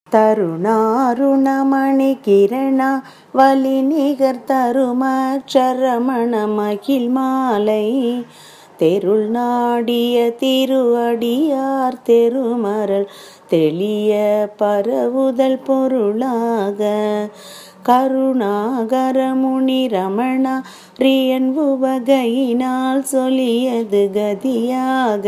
தருணாருணமணி கிரணா வலி நிகர் தருமரமண மகிழ் மாலை தெருள் நாடிய திருவடியார் தெருமரல் தெளிய பரவுதல் பொருளாக கருணாகரமுனி ரமணா ரியன் உவகையினால் சொல்லியது கதியாக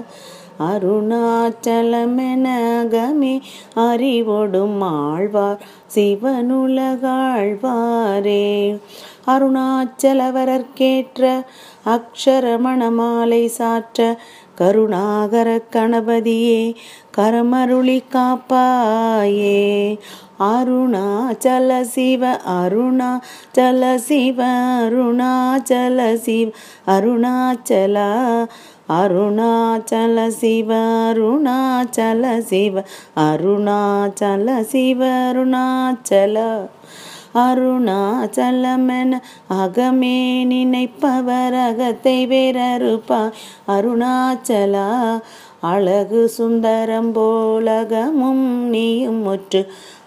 அருணாச்சலமெனகமே அறிவொடும் ஆழ்வார் சிவனுலகாழ்வாரே அருணாச்சலவரற்கேற்ற அக்ஷரமணமாலை சாற்ற கருணாகர கணபதியே கரமருளி காப்பாயே அருணாச்சல சிவ அருணாச்சல சிவ அருணாச்சல சிவ அருணாச்சலா அருணாச்சல சிவ அருணாச்சல சிவ அருணாச்சல சிவ அருணாச்சல அருணாச்சலமென அகமே நினைப்பவர் அகத்தை வேறறுப்பாய் அருணாச்சலா அழகு சுந்தரம் போலகமும் நீயும் முற்று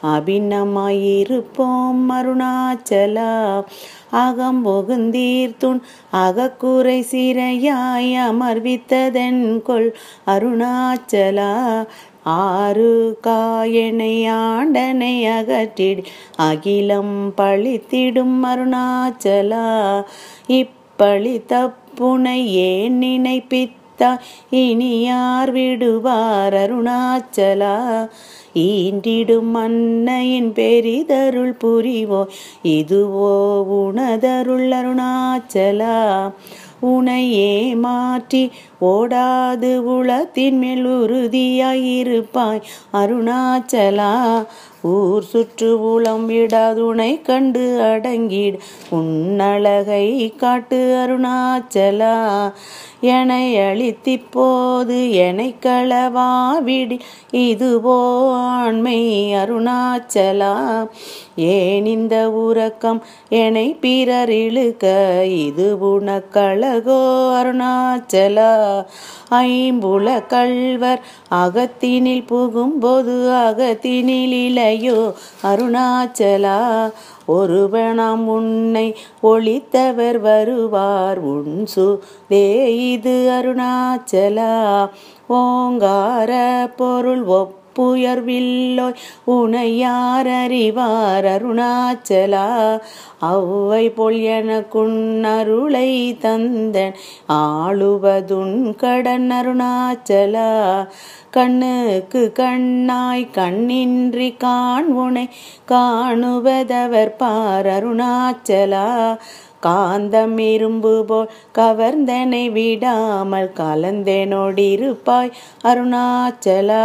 அபிநமாயிருப்போம் அருணாச்சலா அகம் பொகுந்தீர்த்துன் அகக்குறை சிறையாய் அமர்வித்ததென் கொள் அருணாச்சலா ஆறு காயனை ஆண்டனை அகற்றிடு அகிலம் பழித்திடும் அருணாச்சலா இப்பழி தப்புனை ஏன் நினைப்பித்த இனி யார் விடுவார் அருணாச்சலா ஈண்டிடும் அன்னையின் பெரிதருள் புரிவோ இதுவோ உணதருள் அருணாச்சலா உனையே மாற்றி ஓடாது உளத்தின் மேல் உறுதியாயிருப்பாய் அருணாச்சலா ஊர் சுற்று உளம் விடாதுனை கண்டு அடங்கிடு உன்னழகை காட்டு அருணாச்சலா எனை அழித்திப்போது எனை களவாவிடி இதுவோ ஆண்மை அருணாச்சலா ஏன் இந்த உறக்கம் எனை பிறர் இழுக்க இது உனக்களகோ அருணாச்சலா ஐம்புல கள்வர் அகத்தினில் புகும்போது அகத்தினில் இளையோ அருணாச்சலா ஒருவனாம் உன்னை ஒளித்தவர் வருவார் உன் சுதே இது அருணாச்சலா ஓங்கார பொருள் ஒப் புயர்வில்லோய் உனை யார் அறிவார் அருணாச்சலா அவ்வை போல் எனக்குன் அருளை தந்தன் ஆளுவதுன் கடன் அருணாச்சலா கண்ணுக்கு கண்ணாய் கண்ணின்றி காண்புனை காணுவதவர் பார் அருணாச்சலா காந்தம் இரும்பு போல் கவர்ந்தனை விடாமல் கலந்தேனோடிருப்பாய் அருணாச்சலா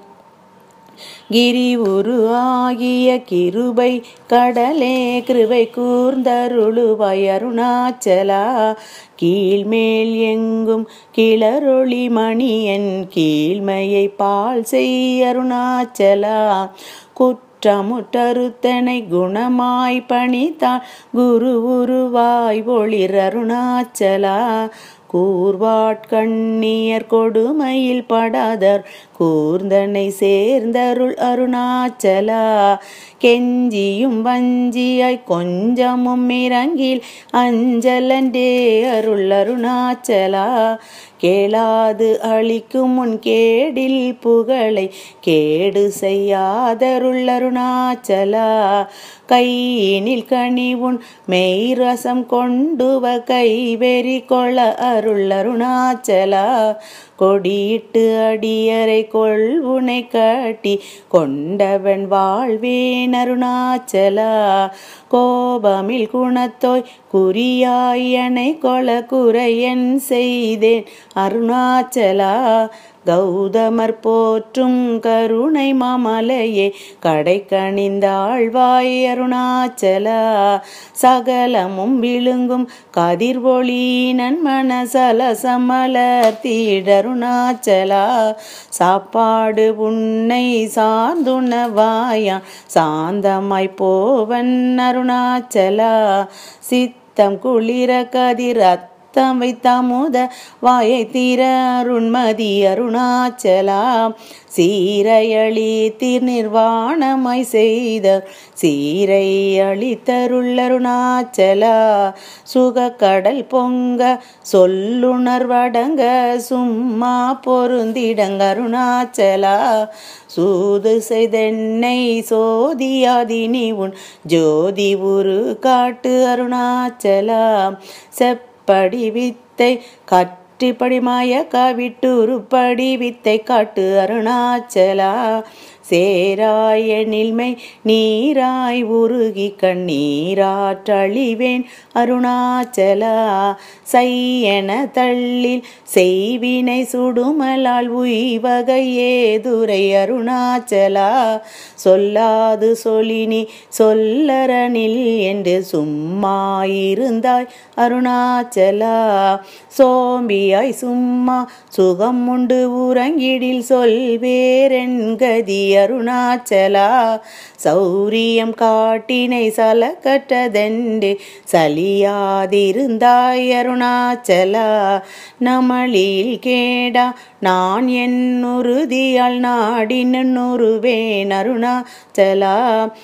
கிரி உரு ஆகிய கிருபை கடலே கிருபை கூர்ந்தருளுவாய் அருணாச்சலா கீழ்மேல் எங்கும் கிளரொளி மணியன் கீழ்மையை பால் செய் அருணாச்சலா குற்றமுட்டறுத்தனை குணமாய் பணித்தாள் குரு உருவாய் ஒளிர் அருணாச்சலா கூர்வாட்கண்ணியர் கொடுமையில் படாதர் கூர்ந்தனை சேர்ந்தருள் அருணாச்சலா கெஞ்சியும் வஞ்சியாய் கொஞ்சமும் இறங்கில் அஞ்சலண்டே அருள் அருணாச்சலா கேளாது அழிக்கும் முன் கேடில் புகழை கேடு செய்யாதருள் அருணாச்சலா கையினில் கனிவுன் மெய் ரசம் கொண்டுவ கைவெறி கொள அருள் அருணாச்சலா கொடியிட்டு அடியரை கொள்வுனை காட்டி கொண்டவன் வாழ்வேன் அருணாச்சலா கோபமில் குணத்தோய் குறியாயனை கொல குறையன் செய்தேன் அருணாச்சலா கௌதமர் போற்றும் கருணை மாமலையே கடை கணிந்தாழ்வாய் அருணாச்சலா சகலமும் விழுங்கும் கதிர்வொளி நன்மனசல சமலர் தீடருணாச்சலா சாப்பாடு உன்னை சார்ந்துணவாயா சாந்தமாய் போவன் அருணாச்சலா சித்தம் குளிர கதிர் தாத்தம் வைத்தாமுத வாயை தீர அருண்மதி அருணாச்சலா சீரையளி தீர் நிர்வாணமாய் செய்த சீரை அளித்தருள்ளருணாச்சலா சுக கடல் பொங்க சொல்லுணர்வடங்க சும்மா பொருந்திடங்க அருணாச்சலா சூது செய்தென்னை சோதியாதினி உன் ஜோதி உரு காட்டு அருணாச்சலா செப்படி வித்தை கற்றிப்படி மாய காவிட்டுருப்படி வித்தை காட்டு அருணாச்சலா சேராய் எனில்மை நீராய் உருகி கண்ணீராற்றழிவேன் அருணாச்சலா சையென தள்ளில் செய்வினை சுடுமலால் உய்வகையேதுரை அருணாச்சலா சொல்லாது சொலினி சொல்லரனில் என்று சும்மா இருந்தாய் அருணாச்சலா சோம்பியாய் சும்மா சுகம் உண்டு உறங்கிடில் சொல்வேரென்கதி அருணாச்சலா சௌரியம் காட்டினை சலக்கற்றதென்று சலியாதிருந்தாய் அருணாச்சலா நமளில் கேடா நான் என் உறுதியால் நாடினுருவேன் அருணாச்சலா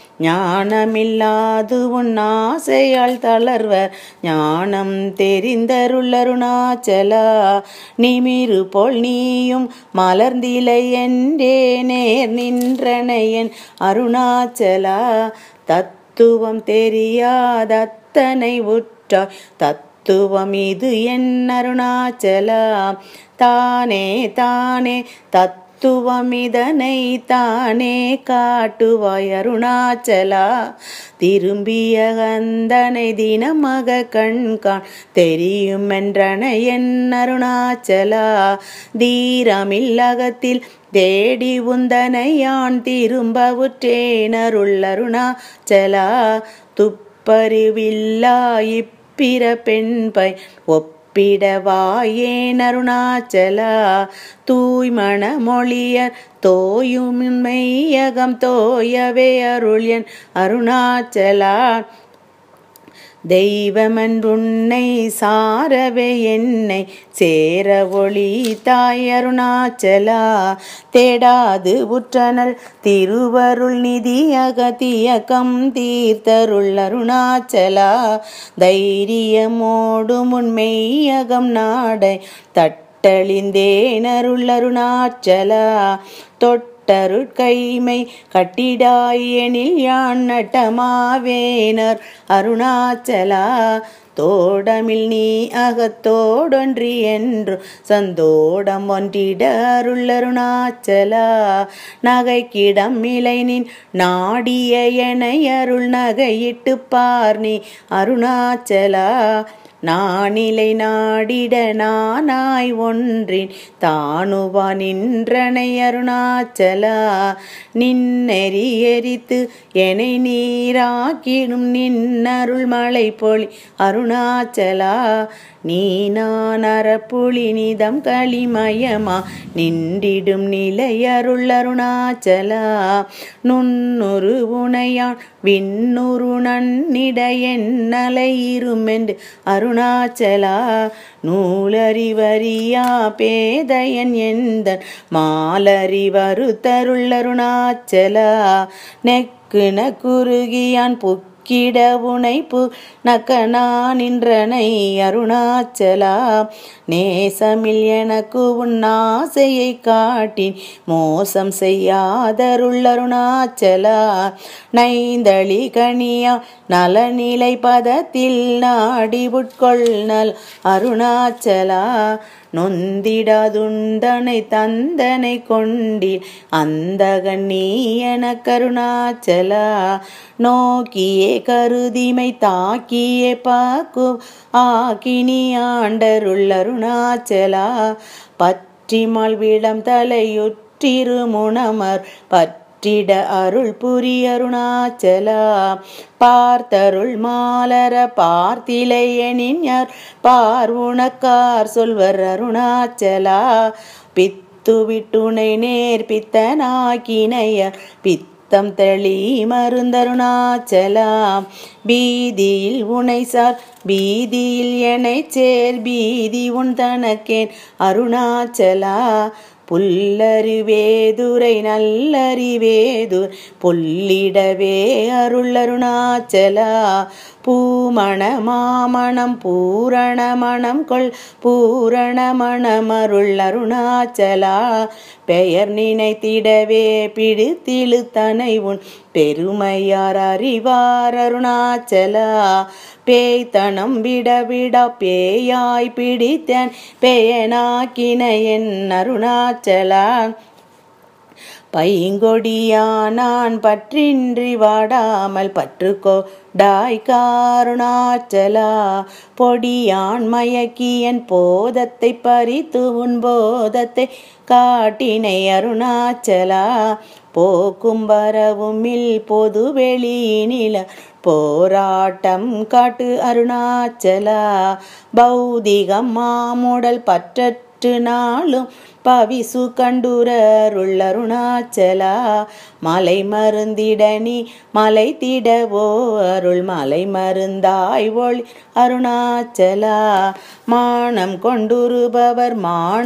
ஞானமில்லாது உன் ஆசையால் தளர்வர் ஞானம் தெரிந்தருளருணாச்சலா நிமிரு போல் நீயும் மலர்ந்திலை என்றே நேர் நின்றனையன் அருணாச்சலா தத்துவம் தெரியாதத்தனை உற்றாய் தத்துவம் இது என் அருணாச்சலா தானே தானே தத்துவமிதனை தானே காட்டுவாய் அருணாச்சலா திரும்பிய கந்தனை தினமக கண்காண் தெரியும் என்றன என் அருணாச்சலா தீரமில்லகத்தில் தேடி உந்தனை யான் திரும்ப உற்றேன் அருள் அருணாச்சலா துப்பறிவில்லா இப்பிற பெண் பை ஒப் பிடவாயேன் அருணாச்சலா தூய்மண மொழியர் தோயும் மெய்யகம் தோயவே அருள் என் அருணாச்சலா தெய்வமென்றுன்னை சாரவே என்னை சேர ஒளி தாய் அருணாச்சலா தேடாது உற்றனல் திருவருள் நிதியக தியக்கம் தீர்த்தருள் அருணாச்சலா தைரியமோடு முன்மெய்யகம் நாடை தட்டழிந்தேனருள் அருணாச்சலா தொட் கைமை கட்டிடாய் எனில் யான் நட்டமாவேனர் அருணாச்சலா தோடமில் நீ அகத்தோடொன்றி என்று சந்தோடம் ஒன்றிட அருளருணாச்சலா நகைக்கிடம் இலை நின் நாடிய எனை அருள் நகையிட்டு பார் நீ அருணாச்சலா நானிலை நாடிட நானாய் ஒன்றின் தானுவா நின்றனை அருணாச்சலா நின்னெறி எரித்து என்னை நீராக்கிடும் நின்னருள் மலை பொழி அருணாச்சலா நீ நான் அறப்புலி நிதம் களிமயமா நின்றிடும் நிலை அருள் அருணாச்சலா நுண்ணுரு உனையான் விண்ணுரு நன்னிட என்னலை இருமென்று அருணாச்சலா நூலறிவறியா பேதையன் எந்தன் மாலறிவரு தருள் அருணாச்சலா நெக்குன குறுகியான் புக் கிட உனைப்பு நக்கனா நின்றனை அருணாச்சலா நேசமில் எனக்கு உன் ஆசையை காட்டின் மோசம் செய்யாதருள் அருணாச்சலா நைந்தளி கனியா நலநிலை பதத்தில் நாடி உட்கொள் நல் அருணாச்சலா நொந்திடாதுண்டனை தந்தனை கொண்டில் அந்தகன் நீ என கருணாச்சலா நோக்கியே கருதிமை தாக்கியே பாக்கு ஆக்கினி ஆண்டருள் அருணாச்சலா பற்றிமால் விடம் தலையுற்றிருமுணமர் பற் பற்றிட அருள் புரி அருணாச்சலா பார்த்தருள் மாலர பார்த்திலையனின் யார் பார்வுணக்கார் சொல்வர் அருணாச்சலா பித்து விட்டுனை நேர்பித்தனாக்கினையர் பித்து சித்தம் தெளி மருந்தருணாச்சலா பீதியில் உனைசார் பீதியில் எனைச் சேர் பீதி உன் தனக்கேன் அருணாச்சலா புல்லறிவேதுரை நல்லறிவேதுர் பொல்லிடவே அருள் அருணாச்சலா பூமண மாமணம் பூரண மணம் கொள் பூரண மணமருள் அருணாச்சலா பெயர் நினைத்திடவே பிடித்திழுத்தனை உன் பெருமையார் அறிவார் அருணாச்சலா பேய்த்தனம் விட விட பேயாய் பிடித்தன் பேயனாக்கின என் அருணாச்சலா பைங்கொடியானான் பற்றின்றி வாடாமல் பற்றுக்கோ டாய் காருணாச்சலா பொடியான் மயக்கியன் போதத்தை பறித்து உன் போதத்தை காட்டினை அருணாச்சலா போக்கும் வரவுமில் பொது வெளியினில போராட்டம் காட்டு அருணாச்சலா பௌதிகம் மாமுடல் பற்றற்று நாளும் பவிசு கண்டுரருள் அருணாச்சலா மலை மருந்திடனி மலை திடவோ அருள் மலை மருந்தாய் ஒளி அருணாச்சலா மானம் கொண்டுருபவர் மான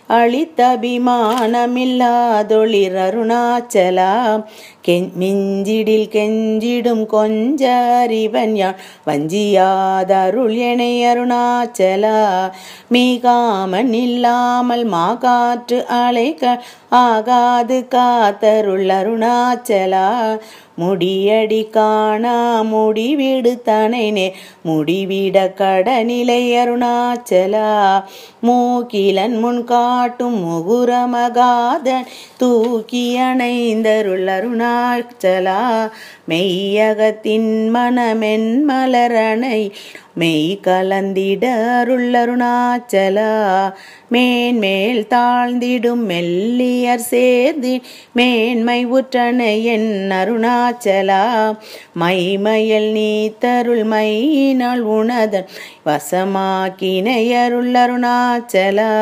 அளித்தபிமானமில்லாதொளிர் அருணாச்சலா கெஞ் மிஞ்சிடில் கெஞ்சிடும் கொஞ்ச அறிவன் யான் வஞ்சியாதருள் எனை அருணாச்சலா மீகாமன் இல்லாமல் மாகாற்று அலைக ஆகாது காத்தருள் அருணாச்சலா முடியடி காணா முடிவிடு தனைனே முடிவிட கடநிலை அருணாச்சலா மூக்கிலன் முன் காட்டும் முகுரமகாதன் தூக்கி அணைந்தருள் அருணாச்சலா மெய்யகத்தின் மனமென் மலரணை மெய் கலந்திட அருள் அருணாச்சலா மேன்மேல் தாழ்ந்திடும் மெல்லியர் சேர்தி மேன்மை உற்றனை என் அருணாச்சலா மைமயல் நீ தருள் மையினால் உணதன் வசமாக்கினை அருள் அருணாச்சலா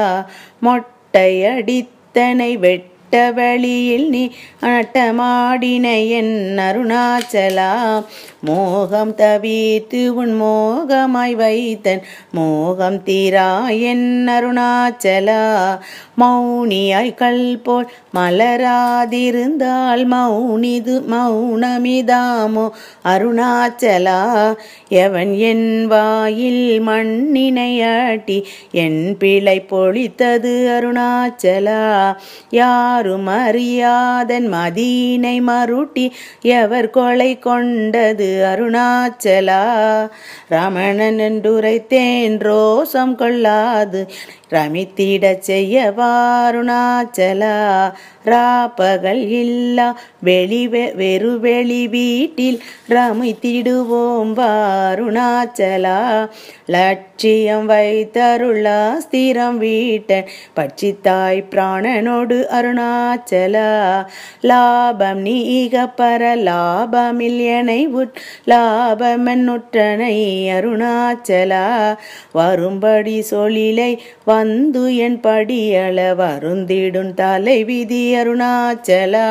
மொட்டையடித்தனை வெட்ட வழியில் நீ நட்டமாடின என் அருணாச்சலா மோகம் தவித்து உன் மோகமாய் வைத்தன் மோகம் தீரா என் அருணாச்சலா மௌனியாய் கல் போல் மலராதிருந்தால் மௌனிது மௌனமிதாமோ அருணாச்சலா எவன் என் வாயில் மண்ணினையாட்டி என் பிழை பொழித்தது அருணாச்சலா யாரும் அறியாதன் மதியினை மருட்டி எவர் கொலை கொண்டது அருணாச்சலா ரமணன் என்றுரைத்தேன் ரோசம் கொள்ளாது ரமித்திடச் செய்ய வாருணாச்சலா ராப்பகல் இல்லா வெளி வெறு வெளி வீட்டில் ரமித்திடுவோம் வாருணாச்சலா லட்சியம் வைத்தருளா ஸ்திரம் வீட்டன் பட்சித்தாய் பிராணனோடு அருணாச்சலா லாபம் நீக பர லாபமில் எனை உட் லாபமென்னுற்றனை அருணாச்சலா வரும்படி சொலிலை வந்து என் படியள வருந்திடும் தலை விதி அருணாச்சலா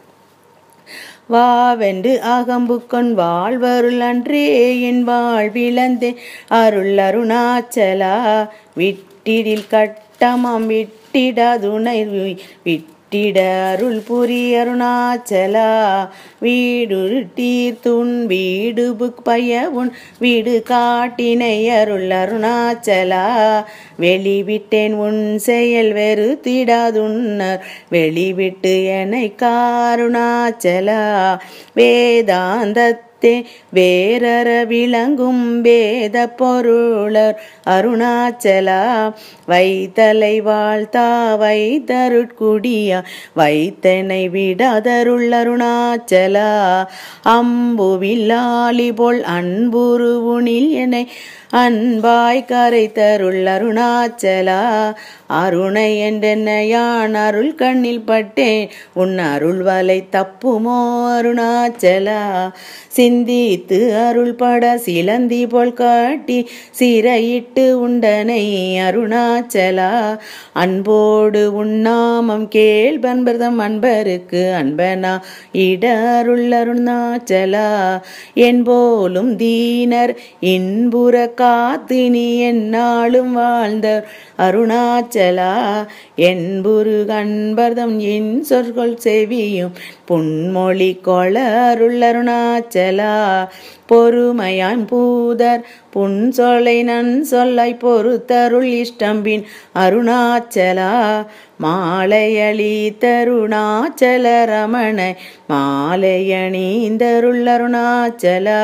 வாவென்று அகம்புக்கொன் வாழ்வருள் அன்றே என் வாழ்விழந்தே அருள் அருணாச்சலா விட்டிடில் கட்டமாம் விட்டிடாதுணை விட் விட்டிட அருள் புரி அருணாச்சலா வீடு தீர்த்துன் வீடு புக் பய உன் வீடு காட்டினை அருள் அருணாச்சலா வெளிவிட்டேன் உன் செயல் வெறுத்திடாதுன்னர் வெளிவிட்டு என்னை காருணாச்சலா வேதாந்த தே வேரற விளங்கும் வேத பொருளர் அருணாச்சலா வைத்தலை வாழ்த்தா வைத்தருட்குடியா வைத்தனை விடாதருள் அருணாச்சலா அம்புவில்லாளி போல் அன்புருவுனில் என்னை அன்பாய் கரை தருள் அருணாச்சலா அருணை என்றென்ன யான் அருள் கண்ணில் பட்டேன் உன் அருள் வலை தப்புமோ அருணாச்சலா சிந்தித்து அருள் பட சிலந்தி போல் காட்டி சிறையிட்டு உண்டனை அருணாச்சலா அன்போடு உண்ணாமம் கேள் பண்பர்தம் அன்பருக்கு அன்பனா இட அருள் அருணாச்சலா என் போலும் தீனர் இன்புற காத்து நீ என்னாலும் வாழ்ந்த அருணாச்சலா என்புரு கண்பர்தம் என் சொற்கள் செவியும் புன்மொழி கொள அருள் அருணாச்சலா பொறுமையாம் பூதர் புன் சொல்லை நன் சொல்லை பொறுத்தருள் இஷ்டம்பின் அருணாச்சலா மாலையளி தருணாச்சல ரமண மாலையணிந்தருள் அருணாச்சலா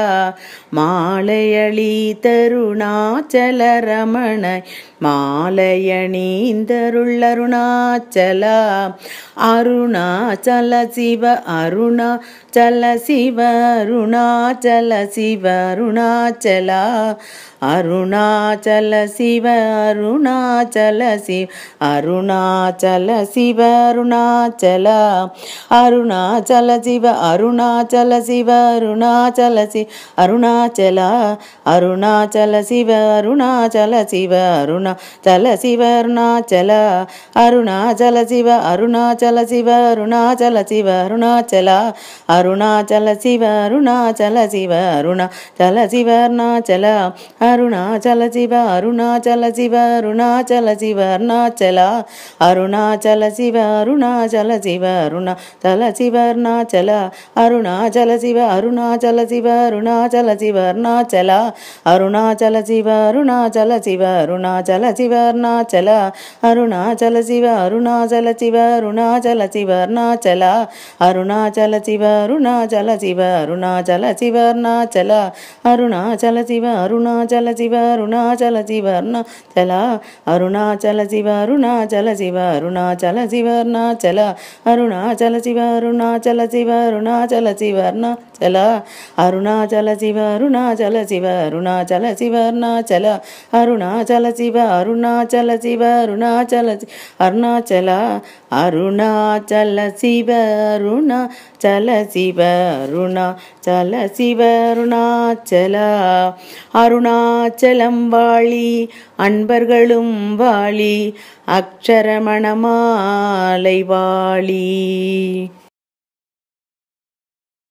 மாலையளி தருணாச்சல ரமண மாலையணிந்தருள் அருணாச்சலா அருணாச்சல சிவ அருணாச்சல சிவ அருணாச்சல சிவ அருணாச்சலா அருணாச்சல சிவ அருணாச்சல சிவ அருணாச்சல சிவ அருணாச்சலா அருணாச்சல சிவ அருணாச்சல சிவ அருணாச்சல சி அருணாச்சலா அருணாச்சல சிவ அருணாச்சல சிவ அருணாச்சல சிவ அருணாச்சலா அருணாச்சல சிவ அருணாச்சல சிவ அருணாச்சல சிவ அருணாச்சலா அருணாச்சல சிவ அருணாச்சல சிவ அருணாச்சல சிவ அருணாச்சலா அருணாச்சல சிவ அருணாச்சல சிவ அருணாச்சல சிவ அருணாச்சலா அருணாச்சல சிவ அருணாச்சல சிவ அருணாச்சல சிவ அருணாச்சலா அருணாச்சல சிவ அருணாச்சல சிவ அருணாச்சல சிவ அருணாச்சலா அருணாச்சல சிவ அருணாச்சல சிவ அருணாச்சல சிவ அருணாச்சலா அருணாச்சல சிவ அருணாச்சல சிவ அருணாச்சல சிவ அருணாச்சலா அருணாச்சல சிவ அருணாச்சல சிவ அருணாச்சல சிவ அருணாச்சலா அருணாச்சல சிவ அருணாச்சல சிவ அருணாச்சல சிவ அருணாச்சலா அருணாச்சல சிவ அருணாச்சல சிவ அருணாச்சல சிவ அருணாச்சலா அருணாச்சல சிவ அருணாச்சல சிவ அருணாச்சல சிவ அருணாச்சலா அருணாச்சல சிவ அருணாச்சல சிவ அருணாச்சல சிவ அருணாச்சலா அருணாச்சல சிவ அருணாச்சல சிவ அருணாச்சல சி- அருணாச்சலா அருணாச்சல சிவ அருணாச்சல சிவ அருணாச்சல சிவ அருணாச்சலா அருணாச்சலம் வாழி அன்பர்களும் வாழி அக்ஷரமணமாலை வாழி